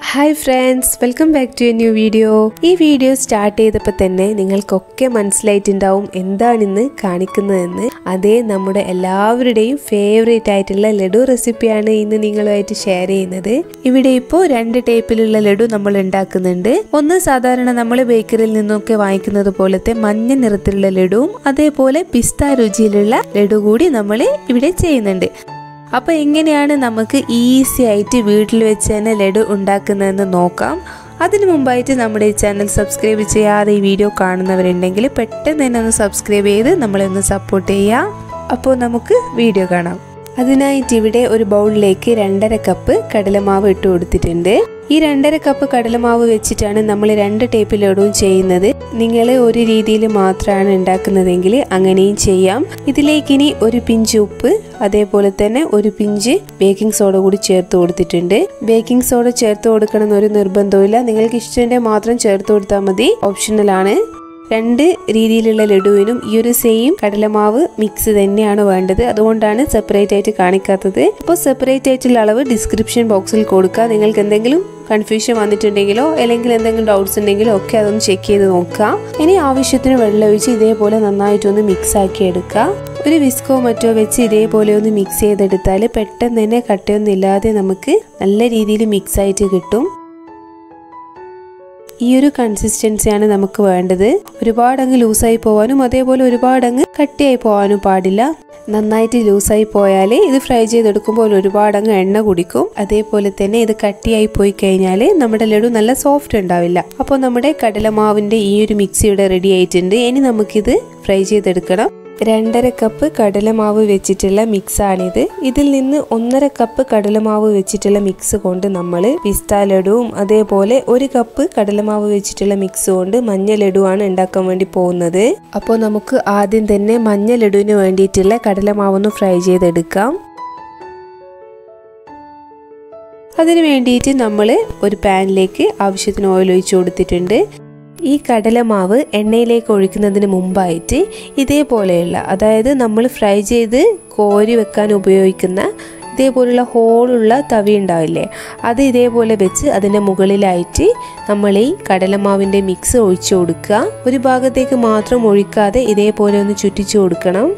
hi friends welcome back to a new video ഈ video start ചെയ്തപ്പോൾ തന്നെ നിങ്ങൾക്കൊക്കെ മനസ്സിലായിട്ടുണ്ടാവും എന്താണിന്ന് കാണിക്കുന്നതെന്ന് അതേ നമ്മുടെ എല്ലാവരുടെയും ഫേവറേറ്റ് ആയിട്ടുള്ള ലഡു റെസിപ്പിയാണ് ഇന്ന് നിങ്ങളുമായിട്ട് ഷെയർ ചെയ്യുന്നത് ഇവിടെ ഇപ്പോൾ രണ്ട് ടൈപ്പിലുള്ള ലഡു നമ്മൾ ഉണ്ടാക്കുന്നുണ്ട് ഒന്ന് സാധാരണ നമ്മൾ ബേക്കറിയിൽ നിന്നൊക്കെ വാങ്ങിക്കുന്നത് പോലത്തെ മഞ്ഞ നിറത്തിലുള്ള ലഡുവും അതേപോലെ പിസ്ത രുചിയിലുള്ള ലഡു കൂടി നമ്മൾ ഇവിടെ ചെയ്യുന്നുണ്ട് അപ്പോൾ എങ്ങനെയാണ് നമുക്ക് ഈസി ആയിട്ട് വീട്ടിൽ വെച്ച് തന്നെ ലഡു ഉണ്ടാക്കുന്നതെന്ന് നോക്കാം അതിനു മുമ്പായിട്ട് നമ്മുടെ ഈ ചാനൽ സബ്സ്ക്രൈബ് ചെയ്യാതെ ഈ വീഡിയോ കാണുന്നവരുണ്ടെങ്കിൽ പെട്ടെന്ന് തന്നെ ഒന്ന് സബ്സ്ക്രൈബ് ചെയ്ത് നമ്മളെ ഒന്ന് സപ്പോർട്ട് ചെയ്യാം അപ്പോൾ നമുക്ക് വീഡിയോ കാണാം അതിനായിട്ട് ഇവിടെ ഒരു ബൗളിലേക്ക് രണ്ടര കപ്പ് കടലമാവ് ഇട്ട് കൊടുത്തിട്ടുണ്ട് ഈ രണ്ടര കപ്പ് കടലമാവ് വെച്ചിട്ടാണ് നമ്മൾ രണ്ട് ടൈപ്പ് ലഡുവും ചെയ്യുന്നത് നിങ്ങൾ ഒരു രീതിയിൽ മാത്രമാണ് ഉണ്ടാക്കുന്നതെങ്കിൽ അങ്ങനെയും ചെയ്യാം ഇതിലേക്ക് ഇനി ഒരു പിഞ്ച് ഉപ്പ് അതേപോലെ തന്നെ ഒരു പിഞ്ച് ബേക്കിംഗ് സോഡ കൂടി ചേർത്ത് കൊടുത്തിട്ടുണ്ട് ബേക്കിംഗ് സോഡ ചേർത്ത് കൊടുക്കണം എന്നൊരു നിർബന്ധമില്ല നിങ്ങൾക്ക് ഇഷ്ടമുണ്ടെങ്കിൽ മാത്രം ചേർത്ത് കൊടുത്താൽ മതി ഓപ്ഷണലാണ് രണ്ട് രീതിയിലുള്ള ലഡുവിനും ഈ ഒരു സെയിം കടലമാവ് മിക്സ് തന്നെയാണ് വേണ്ടത് അതുകൊണ്ടാണ് സെപ്പറേറ്റ് ആയിട്ട് കാണിക്കാത്തത് അപ്പോൾ സെപ്പറേറ്റ് ആയിട്ടുള്ള അളവ് ഡിസ്ക്രിപ്ഷൻ ബോക്സിൽ കൊടുക്കുക നിങ്ങൾക്ക് എന്തെങ്കിലും കൺഫ്യൂഷൻ വന്നിട്ടുണ്ടെങ്കിലോ അല്ലെങ്കിൽ എന്തെങ്കിലും ഡൗട്ട്സ് ഉണ്ടെങ്കിലോ ഒക്കെ അതൊന്ന് ചെക്ക് ചെയ്ത് നോക്കുക ഇനി ആവശ്യത്തിന് വെള്ളം ഒഴിച്ച് ഇതേപോലെ നന്നായിട്ടൊന്ന് മിക്സ് ആക്കി എടുക്കുക ഒരു വിസ്കോ മറ്റോ വെച്ച് ഇതേപോലെ ഒന്ന് മിക്സ് ചെയ്തെടുത്താൽ പെട്ടെന്ന് തന്നെ കട്ടയൊന്നും ഇല്ലാതെ നമുക്ക് നല്ല രീതിയിൽ മിക്സ് ആയിട്ട് കിട്ടും ഈ ഒരു കൺസിസ്റ്റൻസിയാണ് നമുക്ക് വേണ്ടത് ഒരുപാട് അങ്ങ് ലൂസായി പോകാനും അതേപോലെ ഒരുപാട് അങ്ങ് കട്ടിയായി പോകാനും പാടില്ല നന്നായിട്ട് ലൂസായി പോയാൽ ഇത് ഫ്രൈ ചെയ്തെടുക്കുമ്പോൾ ഒരുപാട് അങ്ങ് എണ്ണ കുടിക്കും അതേപോലെ തന്നെ ഇത് കട്ടിയായി പോയി കഴിഞ്ഞാൽ നമ്മുടെ ലഡു നല്ല സോഫ്റ്റ് ഉണ്ടാവില്ല അപ്പോൾ നമ്മുടെ കടലമാവിൻ്റെ ഈ ഒരു മിക്സ് ഇവിടെ റെഡി ആയിട്ടുണ്ട് ഇനി നമുക്കിത് ഫ്രൈ ചെയ്തെടുക്കണം രണ്ടര കപ്പ് കടലമാവ് വെച്ചിട്ടുള്ള മിക്സാണിത് ഇതിൽ നിന്ന് ഒന്നര കപ്പ് കടലമാവ് വെച്ചിട്ടുള്ള മിക്സ് കൊണ്ട് നമ്മൾ പിസ്ത ലഡുവും അതേപോലെ ഒരു കപ്പ് കടലമാവ് വെച്ചിട്ടുള്ള മിക്സ് കൊണ്ട് മഞ്ഞ ലഡുവാണ് ഉണ്ടാക്കാൻ വേണ്ടി പോകുന്നത് അപ്പോൾ നമുക്ക് ആദ്യം തന്നെ മഞ്ഞ ലഡുവിന് വേണ്ടിയിട്ടുള്ള കടലമാവൊന്ന് ഫ്രൈ ചെയ്തെടുക്കാം അതിന് വേണ്ടിയിട്ട് നമ്മൾ ഒരു പാനിലേക്ക് ആവശ്യത്തിന് ഓയിൽ ഒഴിച്ചു കൊടുത്തിട്ടുണ്ട് ഈ കടലമാവ് എണ്ണയിലേക്ക് ഒഴിക്കുന്നതിന് മുമ്പായിട്ട് ഇതേപോലെയുള്ള അതായത് നമ്മൾ ഫ്രൈ ചെയ്ത് കോരി വെക്കാൻ ഉപയോഗിക്കുന്ന ഇതേപോലുള്ള ഹോളുള്ള തവി ഉണ്ടാവില്ലേ അത് ഇതേപോലെ വെച്ച് അതിൻ്റെ മുകളിലായിട്ട് നമ്മൾ ഈ കടലമാവിൻ്റെ മിക്സ് ഒഴിച്ചു കൊടുക്കുക ഒരു ഭാഗത്തേക്ക് മാത്രം ഒഴിക്കാതെ ഇതേപോലെ ഒന്ന് ചുറ്റിച്ചു കൊടുക്കണം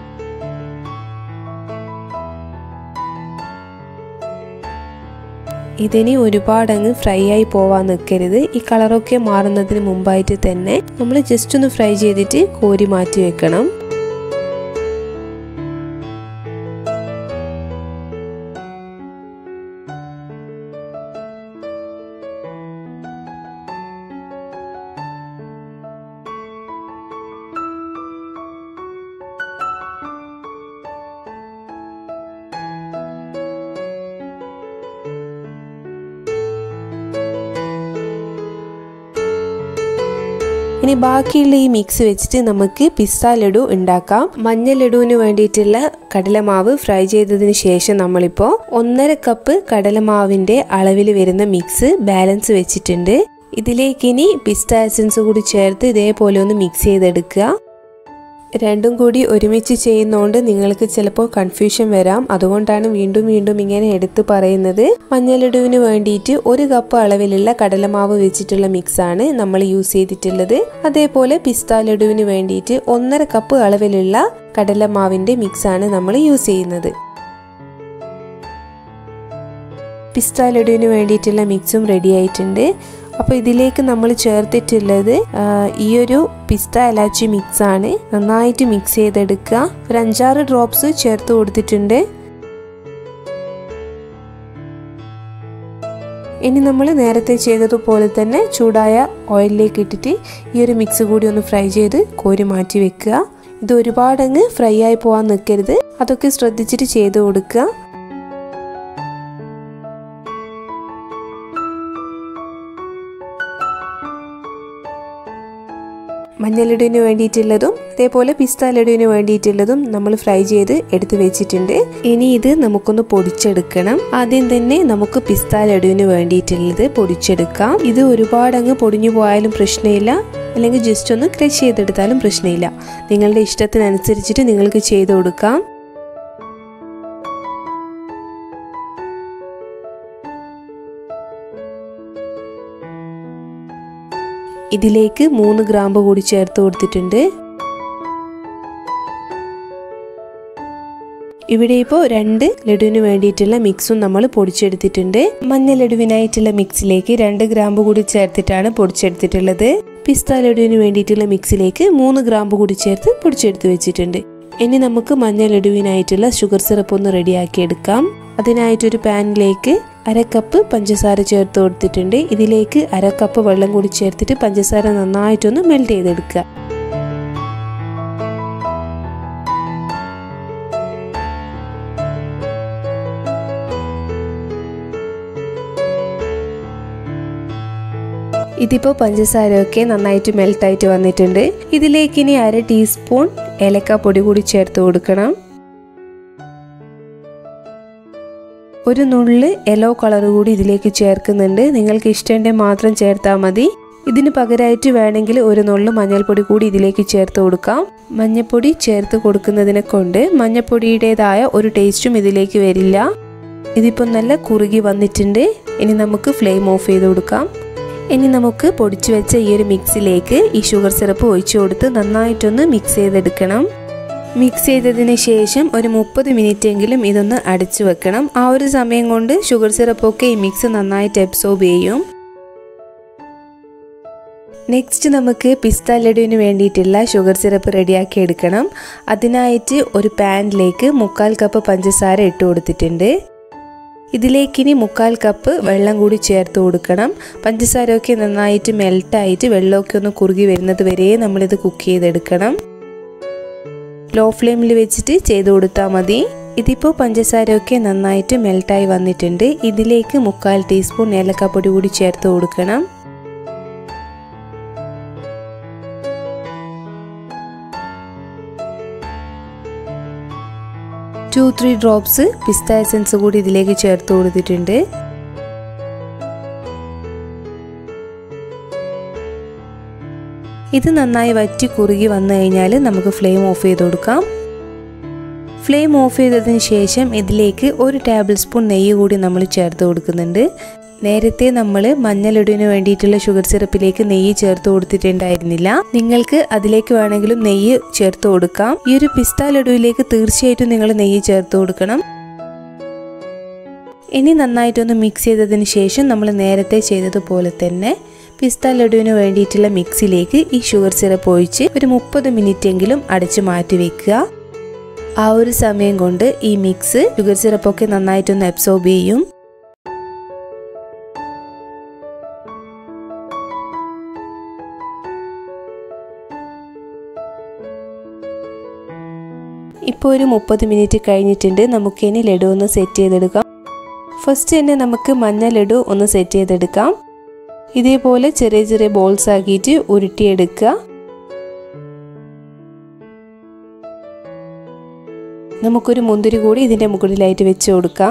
ഇതിനി ഒരുപാട് അങ്ങ് ഫ്രൈ ആയി പോവാൻ നിൽക്കരുത് ഈ കളറൊക്കെ മാറുന്നതിന് മുമ്പായിട്ട് തന്നെ നമ്മൾ ജസ്റ്റ് ഒന്ന് ഫ്രൈ ചെയ്തിട്ട് കോരി മാറ്റി വെക്കണം ഇനി ബാക്കിയുള്ള ഈ മിക്സ് വെച്ചിട്ട് നമുക്ക് പിസ്ത ലഡു ഉണ്ടാക്കാം മഞ്ഞ ലഡുവിന് വേണ്ടിയിട്ടുള്ള കടലമാവ് ഫ്രൈ ചെയ്തതിന് ശേഷം നമ്മളിപ്പോൾ ഒന്നര കപ്പ് കടലമാവിൻ്റെ അളവിൽ വരുന്ന മിക്സ് ബാലൻസ് വെച്ചിട്ടുണ്ട് ഇതിലേക്ക് ഇനി പിസ്ത എസൻസ് കൂടി ചേർത്ത് ഇതേപോലെ ഒന്ന് മിക്സ് ചെയ്തെടുക്കുക രണ്ടും കൂടി ഒരുമിച്ച് ചെയ്യുന്നതുകൊണ്ട് നിങ്ങൾക്ക് ചിലപ്പോൾ കൺഫ്യൂഷൻ വരാം അതുകൊണ്ടാണ് വീണ്ടും വീണ്ടും ഇങ്ങനെ എടുത്തു പറയുന്നത് മഞ്ഞലടുവിന് വേണ്ടിയിട്ട് ഒരു കപ്പ് അളവിലുള്ള കടലമാവ് വെച്ചിട്ടുള്ള മിക്സ് ആണ് നമ്മൾ യൂസ് ചെയ്തിട്ടുള്ളത് അതേപോലെ പിസ്ത ലഡുവിന് വേണ്ടിയിട്ട് ഒന്നര കപ്പ് അളവിലുള്ള കടലമാവിന്റെ മിക്സ് ആണ് നമ്മൾ യൂസ് ചെയ്യുന്നത് പിസ്ത ലഡുവിന് വേണ്ടിയിട്ടുള്ള മിക്സും റെഡി ആയിട്ടുണ്ട് അപ്പോൾ ഇതിലേക്ക് നമ്മൾ ചേർത്തിട്ടുള്ളത് ഈ ഒരു പിസ്ത ഇലാച്ചി മിക്സ് ആണ് നന്നായിട്ട് മിക്സ് ചെയ്തെടുക്കുക ഒരു അഞ്ചാറ് ഡ്രോപ്സ് ചേർത്ത് കൊടുത്തിട്ടുണ്ട് ഇനി നമ്മൾ നേരത്തെ ചെയ്തതുപോലെ തന്നെ ചൂടായ ഓയിലിലേക്ക് ഇട്ടിട്ട് ഈ ഒരു മിക്സ് കൂടി ഒന്ന് ഫ്രൈ ചെയ്ത് കോരി മാറ്റി വെക്കുക ഇത് ഒരുപാടങ്ങ് ഫ്രൈ ആയി പോകാൻ നിൽക്കരുത് അതൊക്കെ ശ്രദ്ധിച്ചിട്ട് ചെയ്ത് കൊടുക്കുക മഞ്ഞ ലഡുവിന് വേണ്ടിയിട്ടുള്ളതും അതേപോലെ പിസ്ത ലഡുവിന് വേണ്ടിയിട്ടുള്ളതും നമ്മൾ ഫ്രൈ ചെയ്ത് എടുത്ത് വെച്ചിട്ടുണ്ട് ഇനി ഇത് നമുക്കൊന്ന് പൊടിച്ചെടുക്കണം ആദ്യം തന്നെ നമുക്ക് പിസ്ത ലഡുവിന് വേണ്ടിയിട്ടുള്ളത് പൊടിച്ചെടുക്കാം ഇത് ഒരുപാട് അങ്ങ് പൊടിഞ്ഞു പോയാലും പ്രശ്നമില്ല അല്ലെങ്കിൽ ജസ്റ്റ് ഒന്ന് ക്രഷ് ചെയ്തെടുത്താലും പ്രശ്നമില്ല നിങ്ങളുടെ ഇഷ്ടത്തിനനുസരിച്ചിട്ട് നിങ്ങൾക്ക് ചെയ്ത് കൊടുക്കാം ഇതിലേക്ക് മൂന്ന് ഗ്രാമ്പ് കൂടി ചേർത്ത് കൊടുത്തിട്ടുണ്ട് ഇവിടെ ഇപ്പോൾ രണ്ട് ലഡുവിന് വേണ്ടിയിട്ടുള്ള മിക്സും നമ്മൾ പൊടിച്ചെടുത്തിട്ടുണ്ട് മഞ്ഞ ലഡുവിനായിട്ടുള്ള മിക്സിലേക്ക് രണ്ട് ഗ്രാമ്പ് കൂടി ചേർത്തിട്ടാണ് പൊടിച്ചെടുത്തിട്ടുള്ളത് പിസ്ത ലഡുവിന് വേണ്ടിയിട്ടുള്ള മിക്സിലേക്ക് മൂന്ന് ഗ്രാമ്പ് കൂടി ചേർത്ത് പൊടിച്ചെടുത്ത് വെച്ചിട്ടുണ്ട് ഇനി നമുക്ക് മഞ്ഞ ലഡുവിനായിട്ടുള്ള ഷുഗർ സിറപ്പ് ഒന്ന് റെഡിയാക്കി എടുക്കാം അതിനായിട്ടൊരു പാനിലേക്ക് അര കപ്പ് പഞ്ചസാര ചേർത്ത് കൊടുത്തിട്ടുണ്ട് ഇതിലേക്ക് അര കപ്പ് വെള്ളം കൂടി ചേർത്തിട്ട് പഞ്ചസാര നന്നായിട്ടൊന്ന് മെൽറ്റ് ചെയ്തെടുക്കുക ഇതിപ്പോൾ പഞ്ചസാരയൊക്കെ നന്നായിട്ട് മെൽട്ടായിട്ട് വന്നിട്ടുണ്ട് ഇതിലേക്ക് ഇനി അര ടീസ്പൂൺ ഏലക്കാപ്പൊടി കൂടി ചേർത്ത് കൊടുക്കണം ഒരു നുള്ള് യെല്ലോ കളർ കൂടി ഇതിലേക്ക് ചേർക്കുന്നുണ്ട് നിങ്ങൾക്ക് ഇഷ്ടമുണ്ടെങ്കിൽ മാത്രം ചേർത്താൽ മതി ഇതിന് പകരമായിട്ട് വേണമെങ്കിൽ ഒരു നുള്ളു മഞ്ഞൾപ്പൊടി കൂടി ഇതിലേക്ക് ചേർത്ത് കൊടുക്കാം മഞ്ഞൾപ്പൊടി ചേർത്ത് കൊടുക്കുന്നതിനെ കൊണ്ട് മഞ്ഞൾപ്പൊടിയുടേതായ ഒരു ടേസ്റ്റും ഇതിലേക്ക് വരില്ല ഇതിപ്പോൾ നല്ല കുറുകി വന്നിട്ടുണ്ട് ഇനി നമുക്ക് ഫ്ലെയിം ഓഫ് ചെയ്ത് കൊടുക്കാം ഇനി നമുക്ക് പൊടിച്ചു വെച്ച ഈ ഒരു മിക്സിലേക്ക് ഈ ഷുഗർ സിറപ്പ് ഒഴിച്ചു കൊടുത്ത് നന്നായിട്ടൊന്ന് മിക്സ് ചെയ്തെടുക്കണം മിക്സ് ചെയ്തതിന് ശേഷം ഒരു മുപ്പത് മിനിറ്റ് എങ്കിലും ഇതൊന്ന് അടച്ചു വെക്കണം ആ ഒരു സമയം കൊണ്ട് ഷുഗർ സിറപ്പൊക്കെ ഈ മിക്സ് നന്നായിട്ട് അബ്സോർബ് ചെയ്യും നെക്സ്റ്റ് നമുക്ക് പിസ്ത ലഡുവിന് വേണ്ടിയിട്ടുള്ള ഷുഗർ സിറപ്പ് റെഡിയാക്കി എടുക്കണം അതിനായിട്ട് ഒരു പാനിലേക്ക് മുക്കാൽ കപ്പ് പഞ്ചസാര ഇട്ട് കൊടുത്തിട്ടുണ്ട് ഇതിലേക്കിനി മുക്കാൽ കപ്പ് വെള്ളം കൂടി ചേർത്ത് കൊടുക്കണം പഞ്ചസാരയൊക്കെ നന്നായിട്ട് മെൽട്ടായിട്ട് വെള്ളമൊക്കെ ഒന്ന് കുറുകി വരുന്നത് വരെ നമ്മളിത് കുക്ക് ചെയ്തെടുക്കണം ലോ ഫ്ലെയിമിൽ വെച്ചിട്ട് ചെയ്ത് കൊടുത്താൽ മതി ഇതിപ്പോൾ പഞ്ചസാരയൊക്കെ നന്നായിട്ട് മെൽട്ടായി വന്നിട്ടുണ്ട് ഇതിലേക്ക് മുക്കാൽ ടീസ്പൂൺ ഏലക്കാപ്പൊടി കൂടി ചേർത്ത് കൊടുക്കണം ടു ത്രീ ഡ്രോപ്സ് പിസ്ത എസൻസ് കൂടി ഇതിലേക്ക് ചേർത്ത് കൊടുത്തിട്ടുണ്ട് ഇത് നന്നായി വറ്റി കുറുകി വന്നു കഴിഞ്ഞാൽ നമുക്ക് ഫ്ലെയിം ഓഫ് ചെയ്ത് കൊടുക്കാം ഫ്ലെയിം ഓഫ് ചെയ്തതിന് ശേഷം ഇതിലേക്ക് ഒരു ടേബിൾ സ്പൂൺ നെയ്യ് കൂടി നമ്മൾ ചേർത്ത് കൊടുക്കുന്നുണ്ട് നേരത്തെ നമ്മൾ മഞ്ഞളിടിന് വേണ്ടിയിട്ടുള്ള ഷുഗർ സിറപ്പിലേക്ക് നെയ്യ് ചേർത്ത് കൊടുത്തിട്ടുണ്ടായിരുന്നില്ല നിങ്ങൾക്ക് അതിലേക്ക് വേണമെങ്കിലും നെയ്യ് ചേർത്ത് കൊടുക്കാം ഈ ഒരു പിസ്ത ലഡുവിലേക്ക് തീർച്ചയായിട്ടും നിങ്ങൾ നെയ്യ് ചേർത്ത് കൊടുക്കണം ഇനി നന്നായിട്ടൊന്ന് മിക്സ് ചെയ്തതിന് ശേഷം നമ്മൾ നേരത്തെ ചെയ്തതുപോലെ തന്നെ പിസ്ത ലഡുവിന് വേണ്ടിയിട്ടുള്ള മിക്സിലേക്ക് ഈ ഷുഗർ സിറപ്പ് ഒഴിച്ച് ഒരു മുപ്പത് മിനിറ്റ് എങ്കിലും അടച്ചു മാറ്റി വെക്കുക ആ ഒരു സമയം കൊണ്ട് ഈ മിക്സ് ഷുഗർ സിറപ്പൊക്കെ നന്നായിട്ടൊന്ന് അബ്സോർബ് ചെയ്യും ഇപ്പോൾ ഒരു മുപ്പത് മിനിറ്റ് കഴിഞ്ഞിട്ടുണ്ട് നമുക്കിനി ലഡു ഒന്ന് സെറ്റ് ചെയ്തെടുക്കാം ഫസ്റ്റ് തന്നെ നമുക്ക് മഞ്ഞ ലഡു ഒന്ന് സെറ്റ് ചെയ്തെടുക്കാം ഇതേപോലെ ചെറിയ ചെറിയ ബോൾസ് ആക്കിയിട്ട് ഉരുട്ടിയെടുക്കുക നമുക്കൊരു മുന്തിരി കൂടി ഇതിൻ്റെ മുകളിലായിട്ട് വെച്ച് കൊടുക്കാം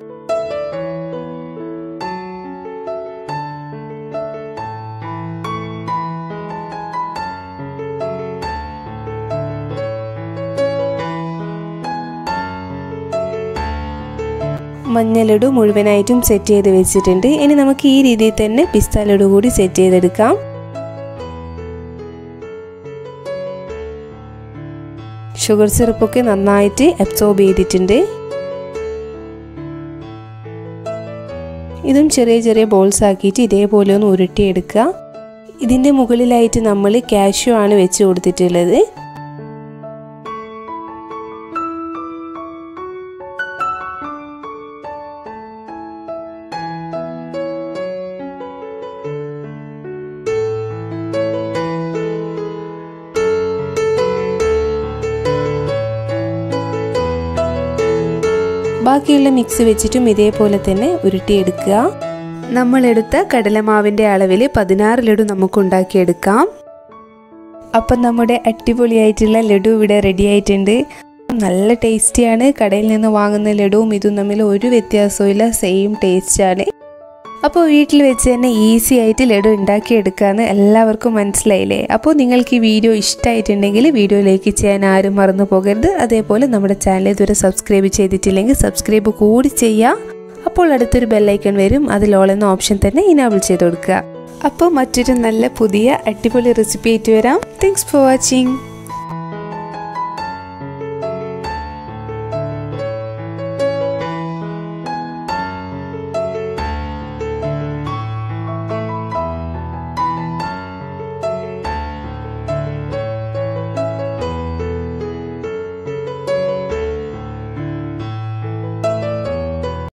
മഞ്ഞ ലഡു മുഴുവനായിട്ടും സെറ്റ് ചെയ്ത് വെച്ചിട്ടുണ്ട് ഇനി നമുക്ക് ഈ രീതിയിൽ തന്നെ പിസ്ത ലഡു കൂടി സെറ്റ് ചെയ്തെടുക്കാം ഷുഗർ സിറപ്പൊക്കെ നന്നായിട്ട് അബ്സോർബ് ചെയ്തിട്ടുണ്ട് ഇതും ചെറിയ ചെറിയ ബോൾസ് ആക്കിയിട്ട് ഇതേപോലെ ഒന്ന് ഉരുട്ടിയെടുക്കുക ഇതിൻ്റെ മുകളിലായിട്ട് നമ്മൾ കാഷ്യൂ ആണ് വെച്ച് കൊടുത്തിട്ടുള്ളത് ബാക്കിയുള്ള മിക്സ് വെച്ചിട്ടും ഇതേപോലെ തന്നെ ഉരുട്ടിയെടുക്കുക നമ്മളെടുത്ത കടലമാവിൻ്റെ അളവിൽ പതിനാറ് ലഡു നമുക്ക് ഉണ്ടാക്കിയെടുക്കാം അപ്പം നമ്മുടെ അടിപൊളിയായിട്ടുള്ള ലഡു ഇവിടെ റെഡി ആയിട്ടുണ്ട് നല്ല ടേസ്റ്റിയാണ് കടയിൽ നിന്ന് വാങ്ങുന്ന ലഡുവും ഇതും തമ്മിൽ ഒരു വ്യത്യാസവും ഇല്ല സെയിം ടേസ്റ്റാണ് അപ്പോൾ വീട്ടിൽ വെച്ച് തന്നെ ഈസി ആയിട്ട് ലഡു ഉണ്ടാക്കിയെടുക്കാമെന്ന് എല്ലാവർക്കും മനസ്സിലായില്ലേ അപ്പോൾ നിങ്ങൾക്ക് ഈ വീഡിയോ ഇഷ്ടമായിട്ടുണ്ടെങ്കിൽ വീഡിയോ ലൈക്ക് ചെയ്യാൻ ആരും മറന്നു പോകരുത് അതേപോലെ നമ്മുടെ ചാനൽ ഇതുവരെ സബ്സ്ക്രൈബ് ചെയ്തിട്ടില്ലെങ്കിൽ സബ്സ്ക്രൈബ് കൂടി ചെയ്യുക അപ്പോൾ അടുത്തൊരു ബെല്ലൈക്കൺ വരും അതിൽ ഓൾ എന്ന ഓപ്ഷൻ തന്നെ ഇനാബിൾ ചെയ്ത് കൊടുക്കുക അപ്പോൾ മറ്റൊരു നല്ല പുതിയ അടിപൊളി റെസിപ്പി ആയിട്ട് വരാം താങ്ക്സ് ഫോർ വാച്ചിങ്